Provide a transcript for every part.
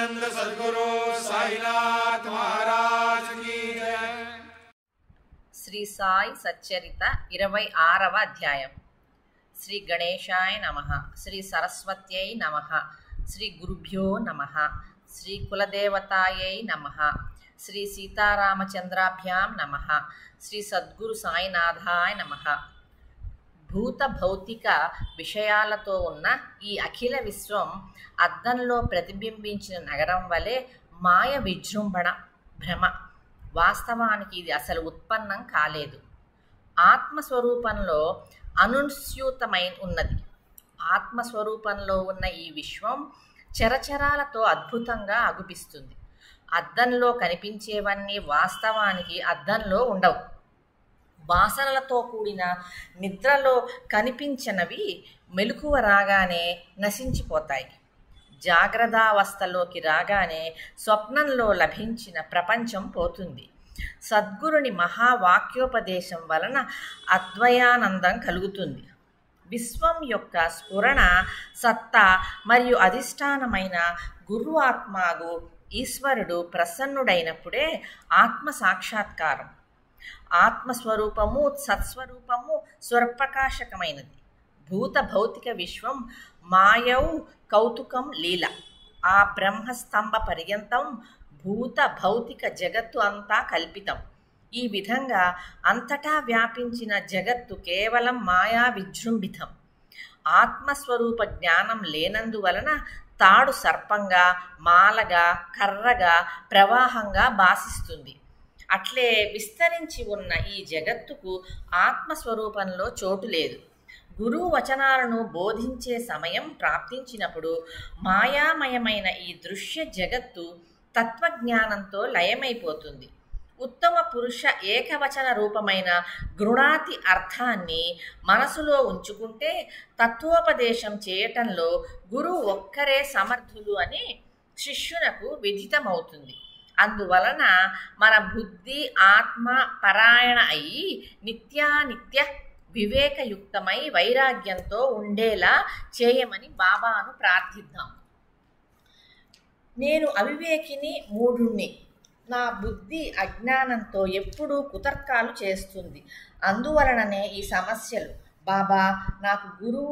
सच्चिदानंद सदगुरु साईनाथ महाराज की जय శ్రీ సాయి సచ్చరిత ఇరవై ఆరవ అధ్యాయం శ్రీ గణేశాయ నమ శ్రీ సరస్వత్యై నమ శ్రీ గురుభ్యో నమ శ్రీ కులదేవతాయై నమ శ్రీ సీతారామచంద్రాభ్యాం నమ శ్రీ సద్గురు సాయినాథాయ నమ భూత భౌతిక విషయాలతో ఉన్న ఈ అఖిల విశ్వం అద్దంలో ప్రతిబింబించిన నగరం వలె మాయ విజృంభణ భ్రమ వాస్తవానికి ఇది అసలు ఉత్పన్నం కాలేదు ఆత్మస్వరూపంలో అనుస్యూతమై ఉన్నది ఆత్మస్వరూపంలో ఉన్న ఈ విశ్వం చరచరాలతో అద్భుతంగా అగుపిస్తుంది అద్దంలో కనిపించేవన్నీ వాస్తవానికి అద్దంలో ఉండవు వాసనలతో కూడిన నిద్రలో కనిపించనవి మెలకువ రాగానే నశించిపోతాయి జాగ్రత్తావస్థలోకి రాగానే స్వప్నంలో లభించిన ప్రపంచం పోతుంది సద్గురుని మహావాక్యోపదేశం వలన అద్వయానందం కలుగుతుంది విశ్వం యొక్క స్ఫురణ సత్తా మరియు అధిష్టానమైన గురు ఆత్మాగు ఈశ్వరుడు ప్రసన్నుడైనప్పుడే ఆత్మ సాక్షాత్కారం ఆత్మస్వరూపము సత్స్వరూపము స్వరప్రకాశకమైనది భూత భౌతిక విశ్వం మాయౌ కౌతుకం లీల ఆ బ్రహ్మస్తంభ పర్యంతం భూత భౌతిక జగత్తు అంతా కల్పితం ఈ విధంగా అంతటా వ్యాపించిన జగత్తు కేవలం మాయా విజృంభితం ఆత్మస్వరూప జ్ఞానం లేనందువలన తాడు సర్పంగా మాలగా కర్రగా ప్రవాహంగా భాసిస్తుంది అట్లే విస్తరించి ఉన్న ఈ జగత్తుకు ఆత్మస్వరూపంలో చోటు లేదు గురువు వచనాలను బోధించే సమయం ప్రాప్తించినప్పుడు మాయామయమైన ఈ దృశ్య జగత్తు తత్వజ్ఞానంతో లయమైపోతుంది ఉత్తమ పురుష ఏకవచన రూపమైన గృణాతి అర్థాన్ని మనసులో ఉంచుకుంటే తత్వోపదేశం చేయటంలో గురువు ఒక్కరే సమర్థులు అని శిష్యునకు విదితమవుతుంది అందువలన మన బుద్ధి ఆత్మ పరాయణ అయి నిత్యానిత్య వివేకయుక్తమై వైరాగ్యంతో ఉండేలా చేయమని బాబాను ప్రార్థిద్దాం నేను అవివేకిని మూఢుణ్ణి నా బుద్ధి అజ్ఞానంతో ఎప్పుడూ కుతర్కాలు చేస్తుంది అందువలననే ఈ సమస్యలు బాబా నాకు గురువు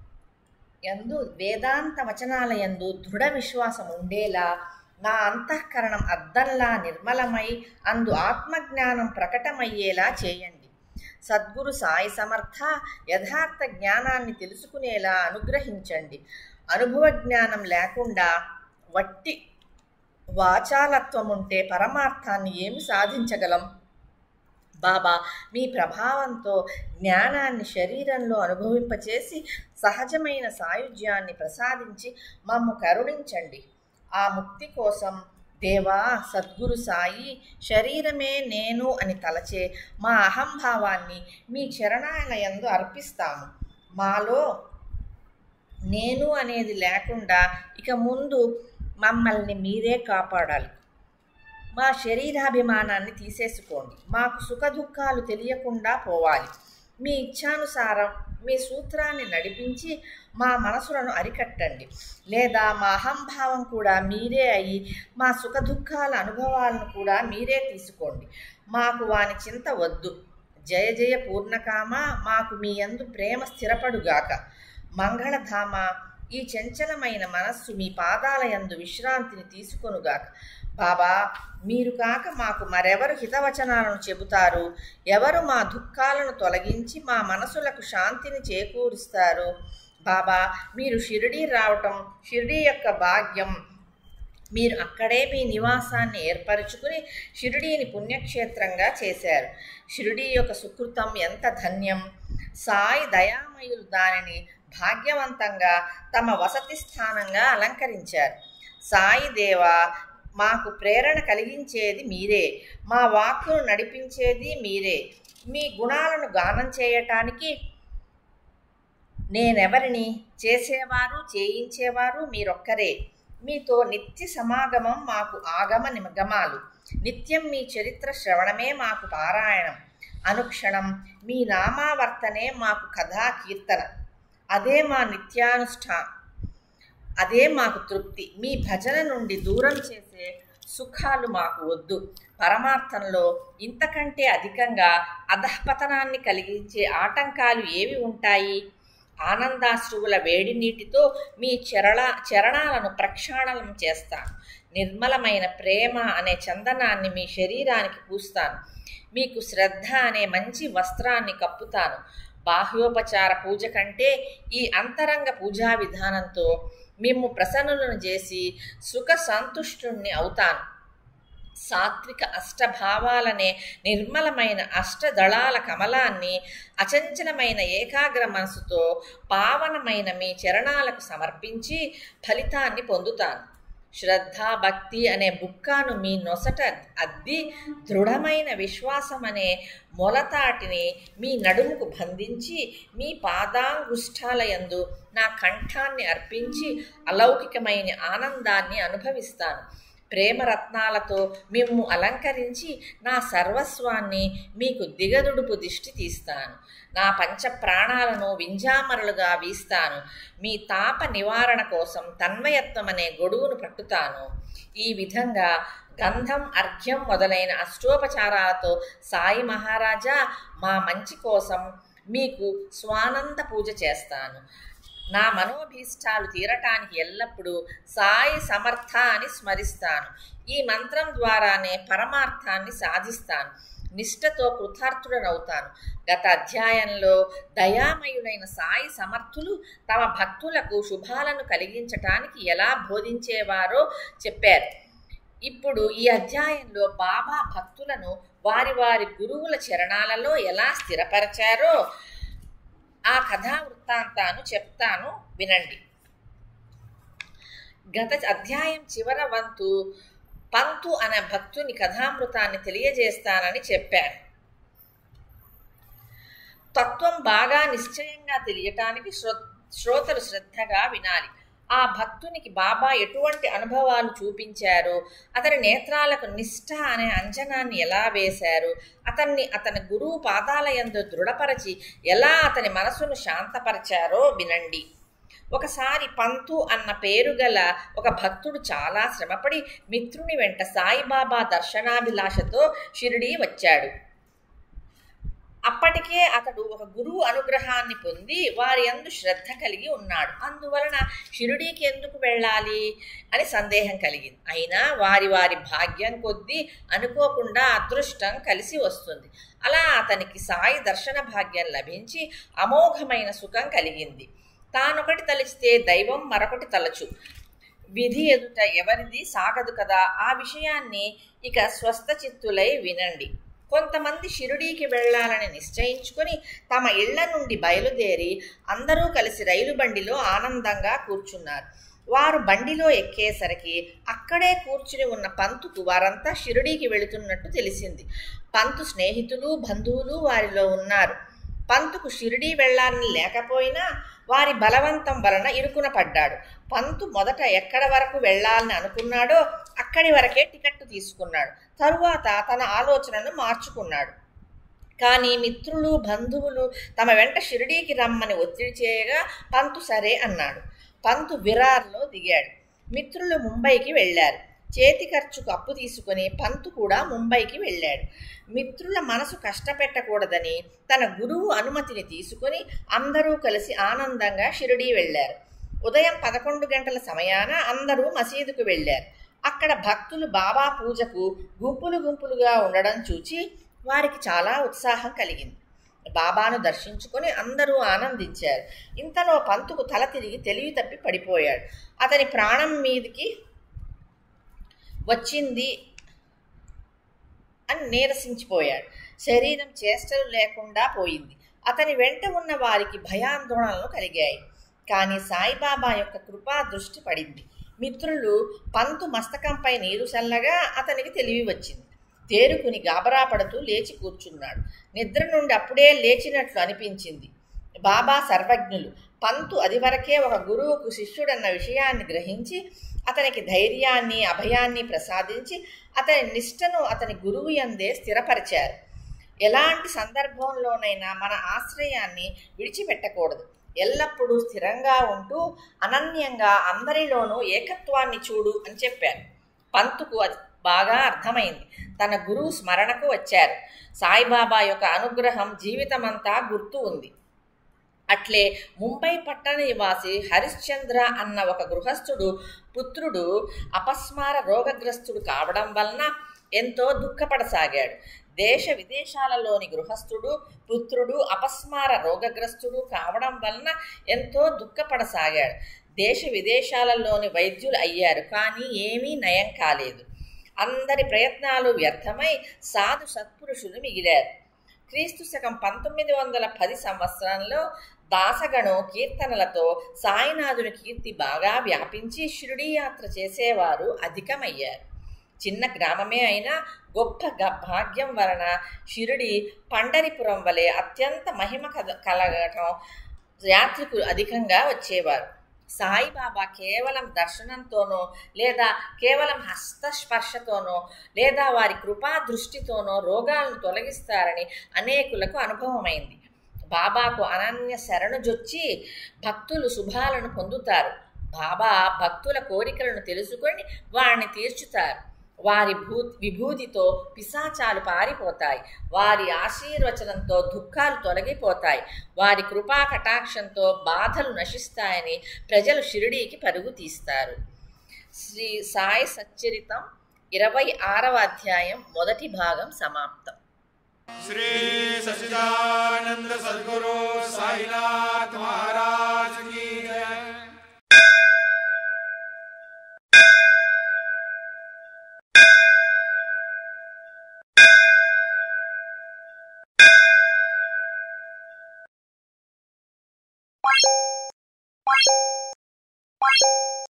యందు వేదాంత వచనాల యందు దృఢ విశ్వాసం ఉండేలా నా అంతఃకరణం అద్దంలా నిర్మలమై అందు ఆత్మజ్ఞానం ప్రకటమయ్యేలా చేయండి సద్గురు సాయి సమర్థ యథార్థ జ్ఞానాన్ని తెలుసుకునేలా అనుగ్రహించండి అనుభవ జ్ఞానం లేకుండా వట్టి వాచాలత్వం ఉంటే పరమార్థాన్ని ఏమి సాధించగలం బాబా మీ ప్రభావంతో జ్ఞానాన్ని శరీరంలో అనుభవింపచేసి సహజమైన సాయుధ్యాన్ని ప్రసాదించి మమ్ము కరుణించండి ఆ ముక్తి కోసం దేవా సద్గురు సాయి శరీరమే నేను అని తలచే మా అహంభావాన్ని మీ చరణాలయందు అర్పిస్తాము మాలో నేను అనేది లేకుండా ఇక ముందు మమ్మల్ని మీరే కాపాడాలి మా శరీరాభిమానాన్ని తీసేసుకోండి మాకు సుఖ దుఃఖాలు తెలియకుండా పోవాలి మీ ఇచ్ఛానుసారం మీ సూత్రాన్ని నడిపించి మా మనసులను అరికట్టండి లేదా మా అహంభావం కూడా మీరే అయి మా సుఖ దుఃఖాల అనుభవాలను కూడా మీరే తీసుకోండి మాకు వాని చింత వద్దు జయ జయ పూర్ణకామ మాకు మీ యందు ప్రేమ స్థిరపడుగాక మంగళధామ ఈ చంచలమైన మనస్సు మీ పాదాల యందు విశ్రాంతిని తీసుకొనుగాక బాబా మీరు కాక మాకు మరెవరు హితవచనాలను చెబుతారు ఎవరు మా దుఃఖాలను తొలగించి మా మనసులకు శాంతిని చేకూరుస్తారు బాబా మీరు షిరిడీ రావటం షిరిడీ యొక్క భాగ్యం మీరు అక్కడే మీ నివాసాన్ని ఏర్పరచుకుని షిరిడీని పుణ్యక్షేత్రంగా చేశారు షిరిడీ యొక్క సుకృతం ఎంత ధన్యం సాయి దయామయులు దానిని భాగ్యవంతంగా తమ వసతి స్థానంగా అలంకరించారు సాయి దేవ మాకు ప్రేరణ కలిగించేది మీరే మా వాక్కును నడిపించేది మీరే మీ గుణాలను గానం చేయటానికి నేనెవరిని చేసేవారు చేయించేవారు మీరొక్కరే మీతో నిత్య సమాగమం మాకు ఆగమ నిమగమాలు నిత్యం మీ చరిత్ర శ్రవణమే మాకు పారాయణం అనుక్షణం మీ నామావర్తనే మాకు కథా కీర్తన అదే మా నిత్యానుష్ఠా అదే మాకు తృప్తి మీ భజన నుండి దూరం చేసే సుఖాలు మాకు వద్దు పరమార్థంలో ఇంతకంటే అధికంగా అధఃపతనాన్ని కలిగించే ఆటంకాలు ఏవి ఉంటాయి ఆనందాశ్రువుల వేడి నీటితో మీ చరణ చరణాలను ప్రక్షాళనం చేస్తాను నిర్మలమైన ప్రేమ అనే చందనాన్ని మీ శరీరానికి పూస్తాను మీకు శ్రద్ధ అనే మంచి వస్త్రాన్ని కప్పుతాను బాహ్యోపచార పూజ కంటే ఈ అంతరంగ పూజా విధానంతో మిమ్ము ప్రసన్నులను చేసి సుఖ సంతుష్టుణ్ణి అవుతాను సాత్విక అష్టభావాలనే నిర్మలమైన అష్టదళాల కమలాన్ని అచంచలమైన ఏకాగ్ర మనసుతో పావనమైన మీ చరణాలకు సమర్పించి ఫలితాన్ని పొందుతాను శ్రద్ధ భక్తి అనే బుక్కాను మీ నొసట అద్ది దృఢమైన విశ్వాసం అనే మొలతాటిని మీ నడుముకు బంధించి మీ పాదాంగుష్ఠాలయందు నా కంఠాన్ని అర్పించి అలౌకికమైన ఆనందాన్ని అనుభవిస్తాను ప్రేమరత్నాలతో మిమ్ము అలంకరించి నా సర్వస్వాన్ని మీకు దిగదుడుపు దిష్టి తీస్తాను నా పంచ ప్రాణాలను వింజామరలుగా వీస్తాను మీ తాప నివారణ కోసం తన్మయత్వం అనే గొడుగును పట్టుతాను ఈ విధంగా గంధం అర్ఘ్యం మొదలైన అష్టోపచారాలతో సాయి మహారాజా మా మంచి కోసం మీకు స్వానంద పూజ చేస్తాను నా మనోభీష్టాలు తీరటానికి ఎల్లప్పుడూ సాయి సమర్థ అని స్మరిస్తాను ఈ మంత్రం ద్వారానే పరమార్థాన్ని సాధిస్తాను నిష్ఠతో కృతార్థుడనవుతాను గత అధ్యాయంలో దయామయుడైన సాయి సమర్థులు తమ భక్తులకు శుభాలను కలిగించటానికి ఎలా బోధించేవారో చెప్పారు ఇప్పుడు ఈ అధ్యాయంలో బాబా భక్తులను వారి వారి గురువుల చరణాలలో ఎలా స్థిరపరచారో ఆ కథా వృత్తాంతాను చెప్తాను వినండి గత అధ్యాయం చివర వంతు పంతు అనే భక్తుని కథామృతాన్ని తెలియజేస్తానని చెప్పాను తత్వం బాగా నిశ్చయంగా తెలియటానికి శ్రో శ్రోతలు శ్రద్ధగా వినాలి ఆ భక్తునికి బాబా ఎటువంటి అనుభవాలు చూపించారో అతని నేత్రాలకు నిష్ఠ అనే అంజనాన్ని ఎలా వేశారు అతన్ని అతని గురువు పాదాల యందు దృఢపరచి ఎలా అతని మనసును శాంతపరిచారో వినండి ఒకసారి పంతు అన్న పేరు గల ఒక భక్తుడు చాలా శ్రమపడి మిత్రుని వెంట సాయిబాబా దర్శనాభిలాషతో షిరిడీ వచ్చాడు అప్పటికే అతడు ఒక గురువు అనుగ్రహాన్ని పొంది వారి అందు శ్రద్ధ కలిగి ఉన్నాడు అందువలన షిరుడీకి ఎందుకు వెళ్ళాలి అని సందేహం కలిగింది అయినా వారి వారి భాగ్యం కొద్దీ అనుకోకుండా అదృష్టం కలిసి వస్తుంది అలా అతనికి సాయి దర్శన భాగ్యం లభించి అమోఘమైన సుఖం కలిగింది తానొకటి తలిస్తే దైవం మరొకటి తలచు విధి ఎదుట ఎవరిది సాగదు కదా ఆ విషయాన్ని ఇక స్వస్థ చిత్తులై వినండి కొంతమంది షిరుడీకి వెళ్ళాలని నిశ్చయించుకొని తమ ఇళ్ల నుండి బయలుదేరి అందరూ కలిసి రైలు బండిలో ఆనందంగా కూర్చున్నారు వారు బండిలో ఎక్కేసరికి అక్కడే కూర్చుని ఉన్న పంతుకు వారంతా షిరుడీకి వెళుతున్నట్టు తెలిసింది పంతు స్నేహితులు బంధువులు వారిలో ఉన్నారు పంతుకు షిరిడీ వెళ్ళాలని లేకపోయినా వారి బలవంతం వలన ఇరుకున పడ్డాడు పంతు మొదట ఎక్కడ వరకు వెళ్ళాలని అనుకున్నాడో అక్కడి వరకే టికెట్టు తీసుకున్నాడు తరువాత తన ఆలోచనను మార్చుకున్నాడు కానీ మిత్రులు బంధువులు తమ వెంట షిరిడీకి రమ్మని ఒత్తిడి చేయగా పంతు సరే అన్నాడు పంతు విరార్లో దిగాడు మిత్రులు ముంబైకి వెళ్ళారు చేతి ఖర్చుకు అప్పు తీసుకుని పంతు కూడా ముంబైకి వెళ్ళాడు మిత్రుల మనసు కష్టపెట్టకూడదని తన గురువు అనుమతిని తీసుకుని అందరూ కలిసి ఆనందంగా షిరిడీ వెళ్ళారు ఉదయం పదకొండు గంటల సమయాన అందరూ మసీదుకు వెళ్ళారు అక్కడ భక్తులు బాబా పూజకు గుంపులు గుంపులుగా ఉండడం చూచి వారికి చాలా ఉత్సాహం కలిగింది బాబాను దర్శించుకొని అందరూ ఆనందించారు ఇంతలో పంతుకు తల తిరిగి తెలివి తప్పి పడిపోయాడు అతని ప్రాణం మీదికి వచ్చింది అని నీరసించిపోయాడు శరీరం చేష్టలు లేకుండా పోయింది అతని వెంట ఉన్న వారికి భయాందోళనలు కలిగాయి కానీ సాయిబాబా యొక్క కృపా దృష్టి పడింది మిత్రులు పంతు మస్తకంపై నీరు చల్లగా అతనికి తెలివి వచ్చింది తేరుకుని గాబరా పడుతూ లేచి కూర్చున్నాడు నిద్ర నుండి అప్పుడే లేచినట్లు అనిపించింది బాబా సర్వజ్ఞులు పంతు అది వరకే ఒక గురువుకు శిష్యుడన్న విషయాన్ని గ్రహించి అతనికి ధైర్యాన్ని అభయాన్ని ప్రసాదించి అతని నిష్టను అతని గురువు యందే స్థిరపరిచారు ఎలాంటి సందర్భంలోనైనా మన ఆశ్రయాన్ని విడిచిపెట్టకూడదు ఎల్లప్పుడూ స్థిరంగా ఉంటూ అనన్యంగా అందరిలోనూ ఏకత్వాన్ని చూడు అని చెప్పారు పంతుకు అది బాగా అర్థమైంది తన గురువు స్మరణకు వచ్చారు సాయిబాబా యొక్క అనుగ్రహం జీవితమంతా గుర్తు ఉంది అట్లే ముంబై పట్టణ నివాసి హరిశ్చంద్ర అన్న ఒక గృహస్థుడు పుత్రుడు అపస్మార రోగగ్రస్తుడు కావడం వలన ఎంతో దుఃఖపడసాగాడు దేశ విదేశాలలోని గృహస్థుడు పుత్రుడు అపస్మార రోగగ్రస్తుడు కావడం వలన ఎంతో దుఃఖపడసాగాడు దేశ విదేశాలలోని వైద్యులు అయ్యారు కానీ ఏమీ నయం కాలేదు అందరి ప్రయత్నాలు వ్యర్థమై సాధు సత్పురుషులు మిగిలారు క్రీస్తు శకం పంతొమ్మిది వందల పది సంవత్సరంలో దాసగణం కీర్తనలతో సాయినాథుని కీర్తి బాగా వ్యాపించి షిరిడీ యాత్ర చేసేవారు అధికమయ్యారు చిన్న గ్రామమే అయినా గొప్ప గ- భాగ్యం వలన షిరిడి పండరిపురం వలె అత్యంత మహిమ కద- కలగటం యాత్రికులు అధికంగా వచ్చేవారు సాయిబాబా కేవలం దర్శనంతోనో లేదా కేవలం హస్తస్పర్శతోనో లేదా వారి కృపా దృష్టితోనో రోగాలను తొలగిస్తారని అనేకులకు అనుభవమైంది బాబాకు అనన్య శరణు జొచ్చి భక్తులు శుభాలను పొందుతారు బాబా భక్తుల కోరికలను తెలుసుకొని వారిని తీర్చుతారు వారి భూ విభూతితో పిశాచాలు పారిపోతాయి వారి ఆశీర్వచనంతో దుఃఖాలు తొలగిపోతాయి వారి కృపా కటాక్షంతో బాధలు నశిస్తాయని ప్రజలు షిరిడీకి పరుగు తీస్తారు శ్రీ సాయి సచ్చరితం ఇరవై ఆరవ అధ్యాయం మొదటి భాగం సమాప్తం श्री सच्चिदानंद सदगुरु साईनाथ महाराज की जय Thank you.